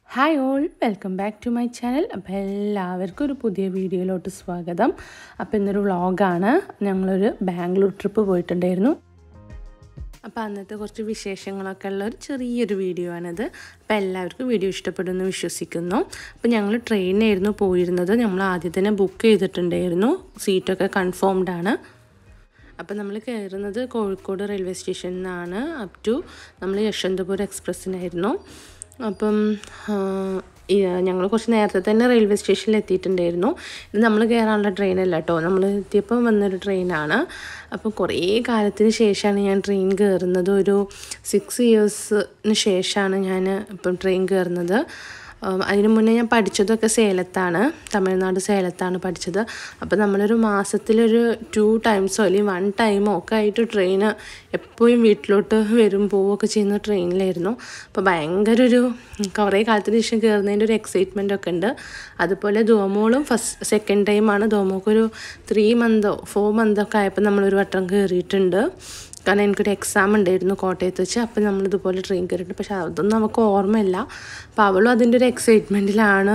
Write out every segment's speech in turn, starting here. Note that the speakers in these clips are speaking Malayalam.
hi all welcome back to my channel അപ്പോൾ എല്ലാവർക്കും ഒരു പുതിയ വീഡിയോയിലോട്ട് സ്വാഗതം അപ്പോൾ ഇന്നൊരു വ്ളോഗാണ് ഞങ്ങളൊരു ബാംഗ്ലൂർ ട്രിപ്പ് പോയിട്ടുണ്ടായിരുന്നു അപ്പോൾ അന്നത്തെ കുറച്ച് വിശേഷങ്ങളൊക്കെ ഉള്ള ഒരു ചെറിയൊരു വീഡിയോ ആണിത് അപ്പോൾ എല്ലാവർക്കും വീഡിയോ ഇഷ്ടപ്പെടുമെന്ന് വിശ്വസിക്കുന്നു അപ്പോൾ ഞങ്ങൾ ട്രെയിനായിരുന്നു പോയിരുന്നത് നമ്മൾ ആദ്യം തന്നെ ബുക്ക് ചെയ്തിട്ടുണ്ടായിരുന്നു സീറ്റൊക്കെ കൺഫേംഡ് ആണ് അപ്പോൾ നമ്മൾ കയറുന്നത് കോഴിക്കോട് റെയിൽവേ സ്റ്റേഷനിൽ നിന്നാണ് അപ് ടു നമ്മൾ യശ്വന്തപുരം എക്സ്പ്രസ്സിനായിരുന്നു അപ്പം ഞങ്ങൾ കുറച്ച് നേരത്തെ തന്നെ റെയിൽവേ സ്റ്റേഷനിൽ എത്തിയിട്ടുണ്ടായിരുന്നു ഇത് നമ്മൾ കയറാനുള്ള ട്രെയിനല്ല കേട്ടോ നമ്മൾ എത്തിയപ്പോൾ വന്നൊരു ട്രെയിനാണ് അപ്പം കുറേ കാലത്തിന് ശേഷമാണ് ഞാൻ ട്രെയിൻ കയറുന്നത് ഒരു സിക്സ് ഇയേഴ്സിന് ശേഷമാണ് ഞാൻ ഇപ്പം ട്രെയിൻ കയറുന്നത് അതിന് മുന്നേ ഞാൻ പഠിച്ചതൊക്കെ സേലത്താണ് തമിഴ്നാട് സേലത്താണ് പഠിച്ചത് അപ്പോൾ നമ്മളൊരു മാസത്തിലൊരു ടു ടൈംസോ അല്ലെങ്കിൽ വൺ ടൈമോ ഒക്കെ ആയിട്ട് ട്രെയിന് എപ്പോഴും വീട്ടിലോട്ട് വരും പോവുകയൊക്കെ ചെയ്യുന്ന ട്രെയിനിലായിരുന്നു അപ്പോൾ ഭയങ്കര ഒരു കുറേ കാലത്തിന് ശേഷം കയറുന്നതിൻ്റെ ഒരു എക്സൈറ്റ്മെൻ്റ് ഒക്കെ ഉണ്ട് അതുപോലെ ദോമോളും ഫസ്റ്റ് സെക്കൻഡ് ടൈമാണ് ദോമോക്കൊരു ത്രീ മന്തോ ഫോർ മന്തോ ഒക്കെ ആയപ്പോൾ നമ്മളൊരു വട്ടം കയറിയിട്ടുണ്ട് കാരണം എനിക്കൊരു എക്സാം ഉണ്ടായിരുന്നു കോട്ടയത്ത് വെച്ച് അപ്പം നമ്മളിതുപോലെ ട്രെയിൻ കയറിയിട്ട് പക്ഷെ അതൊന്നും നമുക്ക് ഓർമ്മയില്ല അപ്പം അവളും അതിൻ്റെ ഒരു എക്സൈറ്റ്മെൻറ്റിലാണ്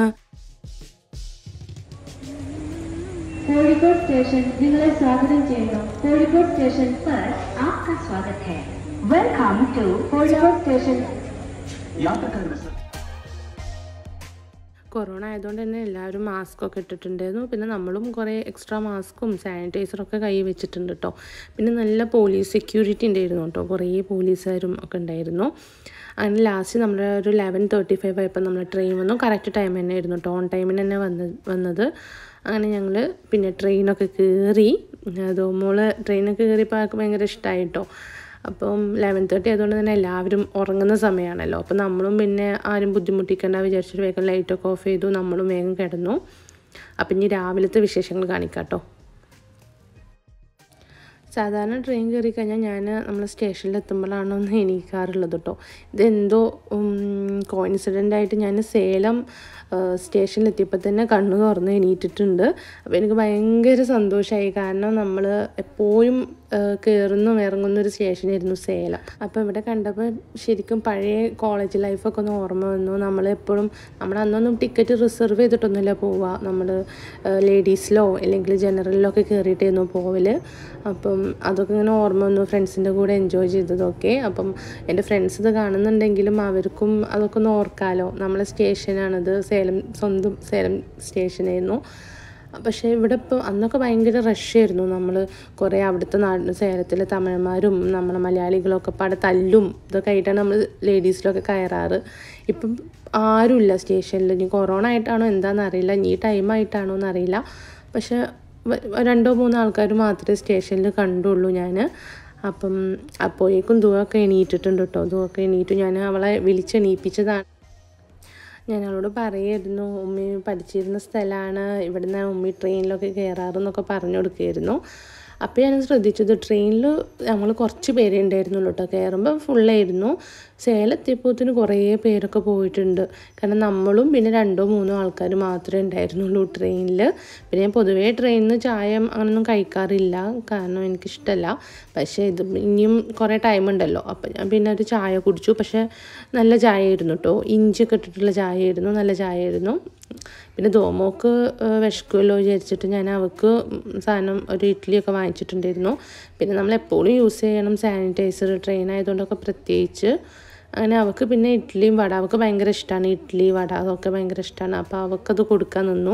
കോഴിക്കോട് സ്റ്റേഷൻ നിങ്ങളെ സ്വാഗതം ചെയ്യുന്നു കോഴിക്കോട് സ്റ്റേഷൻ पर आपका स्वागत है welcome to Kozhikode station corona ആയതുകൊണ്ട് തന്നെ എല്ലാവരും മാസ്ക് ഒക്കെ ഇട്ടിട്ടുണ്ടായിരുന്നു പിന്നെ നമ്മളും കുറേ എക്സ്ട്രാ മാസ്കും സാനിറ്റൈസറൊക്കെ കൈ വെച്ചിട്ടുണ്ട് കേട്ടോ പിന്നെ നല്ല പോലീസ് സെക്യൂരിറ്റി ഉണ്ടായിരുന്നു കേട്ടോ കുറേ പോലീസുകാരും ഒക്കെ ഉണ്ടായിരുന്നു അങ്ങനെ ലാസ്റ്റ് നമ്മുടെ ഒരു ലെവൻ തേർട്ടി ഫൈവ് ആയപ്പോൾ നമ്മൾ ട്രെയിൻ വന്നു കറക്റ്റ് ടൈം തന്നെ ആയിരുന്നു കേട്ടോ ഓൺ ടൈമിന് തന്നെ വന്ന് വന്നത് അങ്ങനെ ഞങ്ങൾ പിന്നെ ട്രെയിനൊക്കെ കയറി അതോ മോള് ട്രെയിനൊക്കെ കയറിയപ്പോൾ ആൾക്ക് ഭയങ്കര ഇഷ്ടമായി കേട്ടോ അപ്പം ലെവൻ തേർട്ടി ആയതുകൊണ്ട് തന്നെ എല്ലാവരും ഉറങ്ങുന്ന സമയമാണല്ലോ അപ്പം നമ്മളും പിന്നെ ആരും ബുദ്ധിമുട്ടിക്കേണ്ട വിചാരിച്ചിട്ട് വേഗം ലൈറ്റൊക്കെ ഓഫ് ചെയ്തു നമ്മളും വേഗം കിടന്നു അപ്പം ഇനി രാവിലത്തെ വിശേഷങ്ങൾ കാണിക്കാം കേട്ടോ സാധാരണ ട്രെയിൻ കയറി കഴിഞ്ഞാൽ ഞാൻ നമ്മൾ സ്റ്റേഷനിൽ എത്തുമ്പോഴാണ് ഒന്ന് എണീക്കാറുള്ളത് കേട്ടോ ഇതെന്തോ കോയിൻസിഡൻ്റ് ആയിട്ട് ഞാൻ സേലം സ്റ്റേഷനിൽ എത്തിയപ്പോൾ തന്നെ കണ്ണു തുറന്ന് എണീറ്റിട്ടുണ്ട് അപ്പോൾ എനിക്ക് ഭയങ്കര സന്തോഷമായി കാരണം നമ്മൾ എപ്പോഴും കയറുന്നും ഇറങ്ങുന്ന ഒരു സ്റ്റേഷനായിരുന്നു സേലം അപ്പോൾ ഇവിടെ കണ്ടപ്പോൾ ശരിക്കും പഴയ കോളേജ് ലൈഫൊക്കെ ഒന്ന് ഓർമ്മ വന്നു നമ്മളെപ്പോഴും നമ്മൾ അന്നൊന്നും ടിക്കറ്റ് റിസർവ് ചെയ്തിട്ടൊന്നുമില്ല പോവുക നമ്മൾ ലേഡീസിലോ അല്ലെങ്കിൽ ജനറലിലോ ഒക്കെ കയറിയിട്ടായിരുന്നു പോവൽ അപ്പം അതൊക്കെ ഇങ്ങനെ ഓർമ്മ വന്നു ഫ്രണ്ട്സിൻ്റെ കൂടെ എൻജോയ് ചെയ്തതൊക്കെ അപ്പം എൻ്റെ ഫ്രണ്ട്സ് ഇത് കാണുന്നുണ്ടെങ്കിലും അവർക്കും അതൊക്കെ ഒന്ന് ഓർക്കാലോ നമ്മളെ സ്റ്റേഷനാണിത് സേലം സ്വന്തം സേലം സ്റ്റേഷനായിരുന്നു പക്ഷേ ഇവിടെ ഇപ്പോൾ അന്നൊക്കെ ഭയങ്കര റഷായിരുന്നു നമ്മൾ കുറേ അവിടുത്തെ നാട് സേലത്തിലെ തമിഴന്മാരും നമ്മളെ മലയാളികളൊക്കെ പാടെ തല്ലും ഇതൊക്കെ ആയിട്ടാണ് നമ്മൾ ലേഡീസിലൊക്കെ കയറാറ് ഇപ്പം ആരുമില്ല സ്റ്റേഷനിൽ ഇനി കൊറോണ ആയിട്ടാണോ എന്താണെന്ന് അറിയില്ല ഇനി ടൈമായിട്ടാണോ എന്നറിയില്ല പക്ഷേ രണ്ടോ മൂന്നോ ആൾക്കാർ മാത്രമേ സ്റ്റേഷനിൽ കണ്ടുള്ളൂ ഞാൻ അപ്പം അപ്പോഴേക്കും ദുവൊക്കെ എണീറ്റിട്ടുണ്ട് കേട്ടോ ദുവൊക്കെ എണീറ്റു ഞാൻ അവളെ വിളിച്ചെണീപ്പിച്ചതാണ് ഞാൻ അവളോട് പറയായിരുന്നു ഉമ്മി പഠിച്ചിരുന്ന സ്ഥലമാണ് ഇവിടുന്ന് ഉമ്മി ട്രെയിനിലൊക്കെ കയറാറെന്നൊക്കെ പറഞ്ഞു കൊടുക്കുമായിരുന്നു അപ്പോൾ ഞാൻ ശ്രദ്ധിച്ചത് ട്രെയിനിൽ നമ്മൾ കുറച്ച് പേരേ ഉണ്ടായിരുന്നുള്ളൂ കേട്ടോ കയറുമ്പോൾ ഫുള്ളായിരുന്നു സേലത്തെപ്പോത്തിന് കുറേ പേരൊക്കെ പോയിട്ടുണ്ട് കാരണം നമ്മളും പിന്നെ രണ്ടോ മൂന്നോ ആൾക്കാർ മാത്രമേ ഉണ്ടായിരുന്നുള്ളൂ ട്രെയിനിൽ പിന്നെ ഞാൻ പൊതുവേ ട്രെയിനിൽ നിന്ന് ചായ അങ്ങനൊന്നും കഴിക്കാറില്ല കാരണം എനിക്കിഷ്ടമല്ല പക്ഷേ ഇത് ഇനിയും കുറേ ടൈം ഉണ്ടല്ലോ അപ്പോൾ ഞാൻ പിന്നെ ഒരു ചായ കുടിച്ചു പക്ഷേ നല്ല ചായ ആയിരുന്നു കേട്ടോ ഇഞ്ചിയൊക്കെ ഇട്ടിട്ടുള്ള ചായ ആയിരുന്നു നല്ല ചായ ആയിരുന്നു പിന്നെ ദോമോക്ക് വിശക്കുമല്ലോ വിചാരിച്ചിട്ട് ഞാൻ അവൾക്ക് സാധനം ഒരു ഇഡ്ഡലിയൊക്കെ വാങ്ങിച്ചിട്ടുണ്ടായിരുന്നു പിന്നെ നമ്മൾ എപ്പോഴും യൂസ് ചെയ്യണം സാനിറ്റൈസർ ട്രെയിൻ ആയതുകൊണ്ടൊക്കെ പ്രത്യേകിച്ച് അങ്ങനെ അവൾക്ക് പിന്നെ ഇഡ്ഡലിയും വട അവൾക്ക് ഭയങ്കര ഇഷ്ടമാണ് ഇഡ്ഡലി വട അതൊക്കെ ഭയങ്കര ഇഷ്ടമാണ് അപ്പോൾ അവൾക്കത് കൊടുക്കാൻ നിന്നു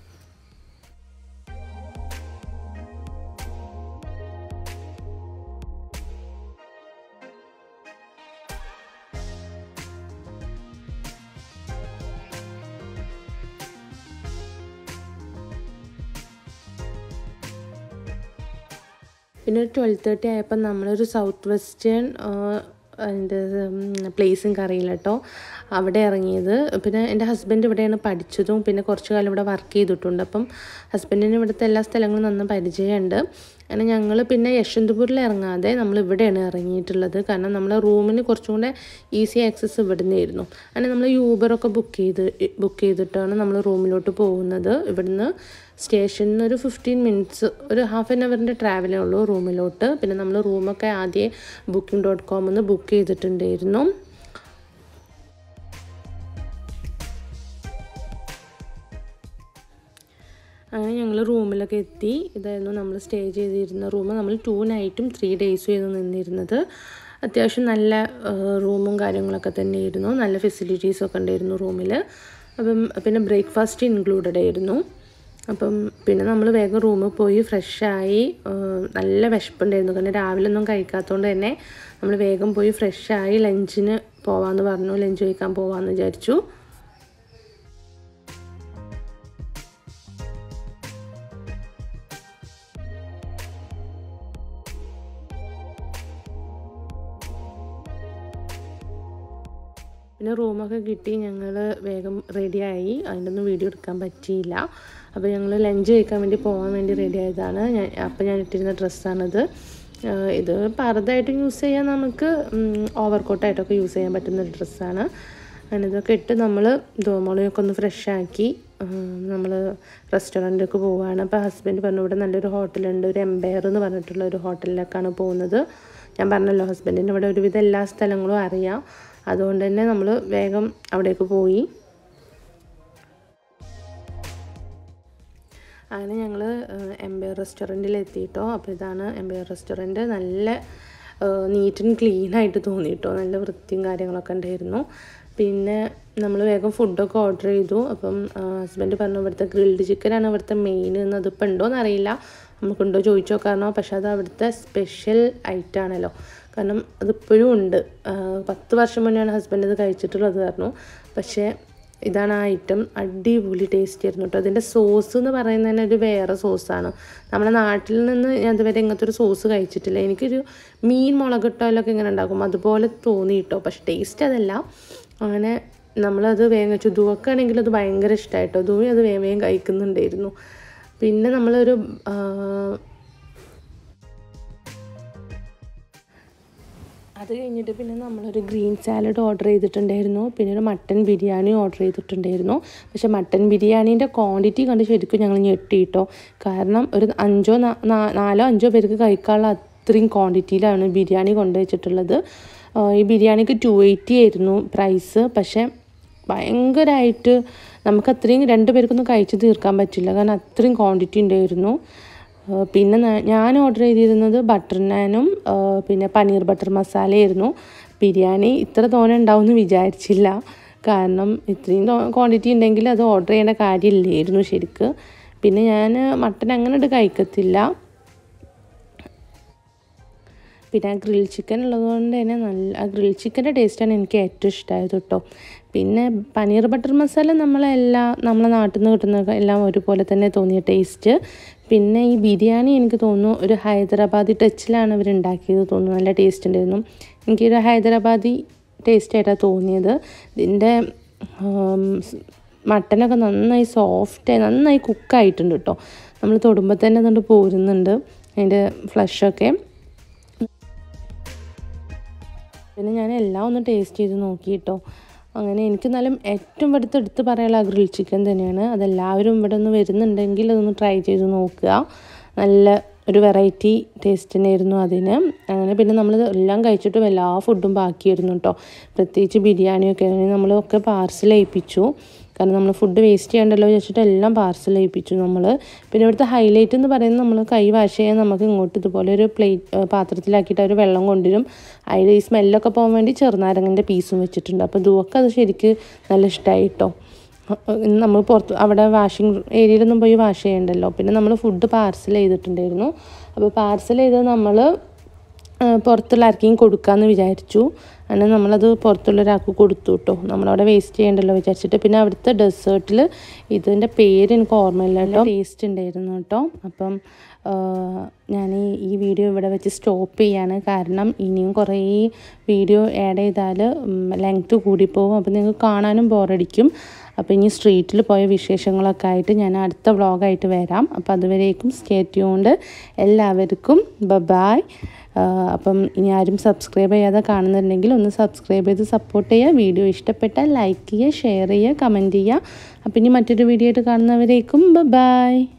പിന്നെ ഒരു ട്വൽവ് തേർട്ടി ആയപ്പോൾ നമ്മളൊരു സൗത്ത് വെസ്റ്റേൺ അതിൻ്റെ പ്ലേസും അറിയില്ല കേട്ടോ അവിടെ ഇറങ്ങിയത് പിന്നെ എൻ്റെ ഹസ്ബൻഡ് ഇവിടെയാണ് പഠിച്ചതും പിന്നെ കുറച്ച് കാലം ഇവിടെ വർക്ക് ചെയ്തിട്ടുണ്ട് അപ്പം ഹസ്ബൻഡിന് ഇവിടുത്തെ എല്ലാ സ്ഥലങ്ങളും നന്ന പരിചയമുണ്ട് അങ്ങനെ ഞങ്ങൾ പിന്നെ യശ്വന്തപൂരിൽ ഇറങ്ങാതെ നമ്മൾ ഇവിടെയാണ് ഇറങ്ങിയിട്ടുള്ളത് കാരണം നമ്മളെ റൂമിന് കുറച്ചും കൂടെ ഈസി ആക്സസ് ഇവിടെ നിന്നായിരുന്നു അങ്ങനെ നമ്മൾ യൂബറൊക്കെ ബുക്ക് ചെയ്ത് ബുക്ക് ചെയ്തിട്ടാണ് നമ്മൾ റൂമിലോട്ട് പോകുന്നത് ഇവിടുന്ന് സ്റ്റേഷനിൽ ഒരു ഫിഫ്റ്റീൻ മിനിറ്റ്സ് ഒരു ഹാഫ് ആൻ അവറിൻ്റെ ട്രാവലേ ഉള്ളൂ റൂമിലോട്ട് പിന്നെ നമ്മൾ റൂമൊക്കെ ആദ്യം ബുക്കിംഗ് ഡോട്ട് കോമിൽ നിന്ന് ബുക്ക് ചെയ്തിട്ടുണ്ടായിരുന്നു അങ്ങനെ ഞങ്ങൾ റൂമിലൊക്കെ എത്തി ഇതായിരുന്നു നമ്മൾ സ്റ്റേ ചെയ്തിരുന്ന റൂം നമ്മൾ ടു നൈറ്റും ത്രീ ഡേയ്സും ആയിരുന്നു നിന്നിരുന്നത് അത്യാവശ്യം നല്ല റൂമും കാര്യങ്ങളൊക്കെ തന്നെയായിരുന്നു നല്ല ഫെസിലിറ്റീസൊക്കെ ഉണ്ടായിരുന്നു റൂമിൽ അപ്പം പിന്നെ ബ്രേക്ക്ഫാസ്റ്റ് ഇൻക്ലൂഡഡ് ആയിരുന്നു അപ്പം പിന്നെ നമ്മൾ വേഗം റൂമിൽ പോയി ഫ്രഷായി നല്ല വിശപ്പുണ്ടായിരുന്നു കാരണം രാവിലെ ഒന്നും കഴിക്കാത്തതുകൊണ്ട് തന്നെ നമ്മൾ വേഗം പോയി ഫ്രഷായി ലഞ്ചിന് പോവാമെന്ന് പറഞ്ഞു ലഞ്ച് കഴിക്കാൻ പോവാമെന്ന് വിചാരിച്ചു പിന്നെ റൂമൊക്കെ കിട്ടി ഞങ്ങൾ വേഗം റെഡിയായി അതിൻ്റെ ഒന്നും വീഡിയോ എടുക്കാൻ പറ്റിയില്ല അപ്പോൾ ഞങ്ങൾ ലഞ്ച് കഴിക്കാൻ വേണ്ടി പോകാൻ വേണ്ടി റെഡി ആയതാണ് ഞാൻ അപ്പോൾ ഞാൻ ഇട്ടിരുന്ന ഡ്രസ്സാണിത് ഇത് പറുതായിട്ടും യൂസ് ചെയ്യാൻ നമുക്ക് ഓവർ കോട്ടായിട്ടൊക്കെ യൂസ് ചെയ്യാൻ പറ്റുന്ന ഒരു ഡ്രസ്സാണ് അങ്ങനെ ഇതൊക്കെ ഇട്ട് നമ്മൾ ദോമളയൊക്കെ ഒന്ന് ഫ്രഷ് ആക്കി നമ്മൾ റെസ്റ്റോറൻറ്റിലേക്ക് പോവുകയാണ് അപ്പോൾ ഹസ്ബൻഡ് പറഞ്ഞു ഇവിടെ നല്ലൊരു ഹോട്ടലുണ്ട് ഒരു എംപയർ എന്ന് പറഞ്ഞിട്ടുള്ള ഒരു ഹോട്ടലിലേക്കാണ് പോകുന്നത് ഞാൻ പറഞ്ഞല്ലോ ഹസ്ബൻഡിന് ഇവിടെ ഒരുവിധം എല്ലാ സ്ഥലങ്ങളും അറിയാം അതുകൊണ്ട് തന്നെ നമ്മൾ വേഗം അവിടേക്ക് പോയി അങ്ങനെ ഞങ്ങൾ എംപയർ റെസ്റ്റോറൻറ്റിൽ എത്തിയിട്ടോ അപ്പോൾ ഇതാണ് എംപയർ റെസ്റ്റോറൻറ്റ് നല്ല നീറ്റ് ആൻഡ് ക്ലീൻ ആയിട്ട് തോന്നിയിട്ടോ നല്ല വൃത്തിയും കാര്യങ്ങളൊക്കെ ഉണ്ടായിരുന്നു പിന്നെ നമ്മൾ വേഗം ഫുഡൊക്കെ ഓർഡർ ചെയ്തു അപ്പം ഹസ്ബൻഡ് പറഞ്ഞു ഇവിടുത്തെ ഗ്രിൽഡ് ചിക്കനാണ് ഇവിടുത്തെ മെയിൻ എന്ന് അതിപ്പോൾ ഉണ്ടോയെന്ന് അറിയില്ല നമുക്കുണ്ടോ ചോദിച്ചു നോക്കാറോ പക്ഷെ അത് അവിടുത്തെ സ്പെഷ്യൽ ഐറ്റം ആണല്ലോ കാരണം അതിപ്പോഴും ഉണ്ട് പത്ത് വർഷം മുന്നെയാണ് ഹസ്ബൻഡ് ഇത് കഴിച്ചിട്ടുള്ളത് പറഞ്ഞു പക്ഷേ ഇതാണ് ആ ഐറ്റം അടിപൊളി ടേസ്റ്റ് ആയിരുന്നു കേട്ടോ അതിൻ്റെ സോസ് എന്ന് പറയുന്നത് തന്നെ ഒരു വേറെ സോസാണ് നമ്മുടെ നാട്ടിൽ നിന്ന് ഞാൻ ഇതുവരെ ഇങ്ങനത്തെ ഒരു സോസ് കഴിച്ചിട്ടില്ല എനിക്കൊരു മീൻ മുളകിട്ടാലൊക്കെ ഇങ്ങനെ ഉണ്ടാക്കും അതുപോലെ തോന്നി കേട്ടോ പക്ഷെ ടേസ്റ്റ് അതല്ല അങ്ങനെ നമ്മളത് വേഗം കഴിച്ചു ദുവക്കാണെങ്കിൽ അത് ഭയങ്കര ഇഷ്ടമായിട്ടോ ദുവി അത് വേഗം വേഗം കഴിക്കുന്നുണ്ടായിരുന്നു പിന്നെ നമ്മളൊരു അത് കഴിഞ്ഞിട്ട് പിന്നെ നമ്മളൊരു ഗ്രീൻ സാലഡ് ഓർഡർ ചെയ്തിട്ടുണ്ടായിരുന്നു പിന്നെ ഒരു മട്ടൻ ബിരിയാണി ഓർഡർ ചെയ്തിട്ടുണ്ടായിരുന്നു പക്ഷേ മട്ടൻ ബിരിയാണീൻ്റെ ക്വാണ്ടിറ്റി കണ്ട് ശരിക്കും ഞങ്ങൾ ഞെട്ടിയിട്ടോ കാരണം ഒരു അഞ്ചോ നാലോ അഞ്ചോ പേർക്ക് കഴിക്കാനുള്ള അത്രയും ക്വാണ്ടിറ്റിയിലാണ് ബിരിയാണി കൊണ്ടുവച്ചിട്ടുള്ളത് ഈ ബിരിയാണിക്ക് ടു എയ്റ്റി ആയിരുന്നു പ്രൈസ് പക്ഷേ ഭയങ്കരമായിട്ട് നമുക്ക് അത്രയും രണ്ട് പേർക്കൊന്നും കഴിച്ച് തീർക്കാൻ പറ്റില്ല കാരണം അത്രയും ക്വാണ്ടിറ്റി ഉണ്ടായിരുന്നു പിന്നെ ഞാൻ ഓർഡർ ചെയ്തിരുന്നത് ബട്ടർ നാനും പിന്നെ പനീർ ബട്ടർ മസാലയായിരുന്നു ബിരിയാണി ഇത്ര തോനെ ഉണ്ടാവും എന്ന് വിചാരിച്ചില്ല കാരണം ഇത്രയും ക്വാണ്ടിറ്റി ഉണ്ടെങ്കിൽ അത് ഓർഡർ ചെയ്യേണ്ട കാര്യമില്ലായിരുന്നു ശരിക്ക് പിന്നെ ഞാൻ മട്ടൻ അങ്ങനെ ഇട്ട് കഴിക്കത്തില്ല പിന്നെ ആ ഗ്രിൽ ചിക്കൻ ഉള്ളതുകൊണ്ട് തന്നെ നല്ല ആ ഗ്രിൽ ചിക്കൻ്റെ ടേസ്റ്റാണ് എനിക്ക് ഏറ്റവും ഇഷ്ടമായത് കേട്ടോ പിന്നെ പനീർ ബട്ടർ മസാല നമ്മളെല്ലാം നമ്മളെ നാട്ടിൽ നിന്ന് കിട്ടുന്ന എല്ലാം ഒരുപോലെ തന്നെ തോന്നിയ ടേസ്റ്റ് പിന്നെ ഈ ബിരിയാണി എനിക്ക് തോന്നുന്നു ഒരു ഹൈദരാബാദി ടച്ചിലാണ് ഇവർ ഉണ്ടാക്കിയത് തോന്നുന്നു നല്ല ടേസ്റ്റ് ഉണ്ടായിരുന്നു എനിക്കൊരു ഹൈദരാബാദി ടേസ്റ്റ് ആയിട്ടാണ് തോന്നിയത് ഇതിൻ്റെ മട്ടനൊക്കെ നന്നായി സോഫ്റ്റായി നന്നായി കുക്കായിട്ടുണ്ട് കേട്ടോ നമ്മൾ തൊടുമ്പോൾ തന്നെ അതുകൊണ്ട് പോരുന്നുണ്ട് അതിൻ്റെ ഫ്ലഷൊക്കെ പിന്നെ ഞാൻ എല്ലാം ഒന്ന് ടേസ്റ്റ് ചെയ്ത് നോക്കി കേട്ടോ അങ്ങനെ എനിക്ക് എന്നാലും ഏറ്റവും ഇവിടുത്തെ എടുത്ത് പറയാനുള്ള ഗ്രിൽ ചിക്കൻ തന്നെയാണ് അതെല്ലാവരും ഇവിടെ ഒന്ന് വരുന്നുണ്ടെങ്കിൽ അതൊന്ന് ട്രൈ ചെയ്ത് നോക്കുക നല്ല ഒരു വെറൈറ്റി ടേസ്റ്റ് തന്നെയായിരുന്നു അതിന് അങ്ങനെ പിന്നെ നമ്മൾ എല്ലാം കഴിച്ചിട്ടും എല്ലാ ഫുഡും ബാക്കിയായിരുന്നു കേട്ടോ പ്രത്യേകിച്ച് ബിരിയാണിയൊക്കെ നമ്മളൊക്കെ പാർസൽ ഏൽപ്പിച്ചു കാരണം നമ്മൾ ഫുഡ് വേസ്റ്റ് ചെയ്യണ്ടല്ലോ വെച്ചിട്ട് എല്ലാം പാർസൽ ഏൽപ്പിച്ചു നമ്മൾ പിന്നെ ഇവിടുത്തെ ഹൈലൈറ്റ് എന്ന് പറയുന്നത് നമ്മൾ കൈ വാഷ് ചെയ്യാൻ നമുക്ക് ഇങ്ങോട്ട് ഇതുപോലെ ഒരു പ്ലേറ്റ് പാത്രത്തിലാക്കിയിട്ട് അവർ വെള്ളം കൊണ്ടുവരും അതിൽ ഈ സ്മെല്ലൊക്കെ പോകാൻ വേണ്ടി ചെറുനാരങ്ങൻ്റെ പീസും വെച്ചിട്ടുണ്ട് അപ്പോൾ ഇതൊക്കെ അത് ശരിക്ക് നല്ല ഇഷ്ടമായി കേട്ടോ നമ്മൾ പുറത്ത് അവിടെ വാഷിംഗ് ഏരിയയിലൊന്നും പോയി വാഷ് ചെയ്യണ്ടല്ലോ പിന്നെ നമ്മൾ ഫുഡ് പാർസൽ ചെയ്തിട്ടുണ്ടായിരുന്നു അപ്പോൾ പാർസൽ ചെയ്ത് നമ്മൾ പുറത്തുള്ള ആർക്കെങ്കിലും കൊടുക്കാമെന്ന് വിചാരിച്ചു അങ്ങനെ നമ്മളത് പുറത്തുള്ള ഒരാൾക്ക് കൊടുത്തു കേട്ടോ നമ്മളവിടെ വേസ്റ്റ് ചെയ്യണ്ടല്ലോ വിചാരിച്ചിട്ട് പിന്നെ അവിടുത്തെ ഡെസേർട്ടിൽ ഇതിൻ്റെ പേര് എനിക്ക് ഓർമ്മയില്ല കേട്ടോ ടേസ്റ്റ് ഉണ്ടായിരുന്നു കേട്ടോ അപ്പം ഞാൻ ഈ വീഡിയോ ഇവിടെ വെച്ച് സ്റ്റോപ്പ് ചെയ്യാണ് കാരണം ഇനിയും കുറേ വീഡിയോ ആഡ് ചെയ്താൽ ലെങ്ത്ത് കൂടിപ്പോവും അപ്പോൾ നിങ്ങൾക്ക് കാണാനും ബോറടിക്കും അപ്പോൾ ഇനി സ്ട്രീറ്റിൽ പോയ വിശേഷങ്ങളൊക്കെ ആയിട്ട് ഞാൻ അടുത്ത വ്ളോഗായിട്ട് വരാം അപ്പോൾ അതുവരേക്കും സ്റ്റേ ട്യൂൺഡ് എല്ലാവർക്കും ബബായ് അപ്പം ഇനി ആരും സബ്സ്ക്രൈബ് ചെയ്യാതെ കാണുന്നുണ്ടെങ്കിൽ ഒന്ന് സബ്സ്ക്രൈബ് ചെയ്ത് സപ്പോർട്ട് ചെയ്യുക വീഡിയോ ഇഷ്ടപ്പെട്ടാൽ ലൈക്ക് ചെയ്യുക ഷെയർ ചെയ്യുക കമൻറ്റ് ചെയ്യുക അപ്പം ഇനി മറ്റൊരു വീഡിയോ ആയിട്ട് കാണുന്നവരേക്കും ബബായ്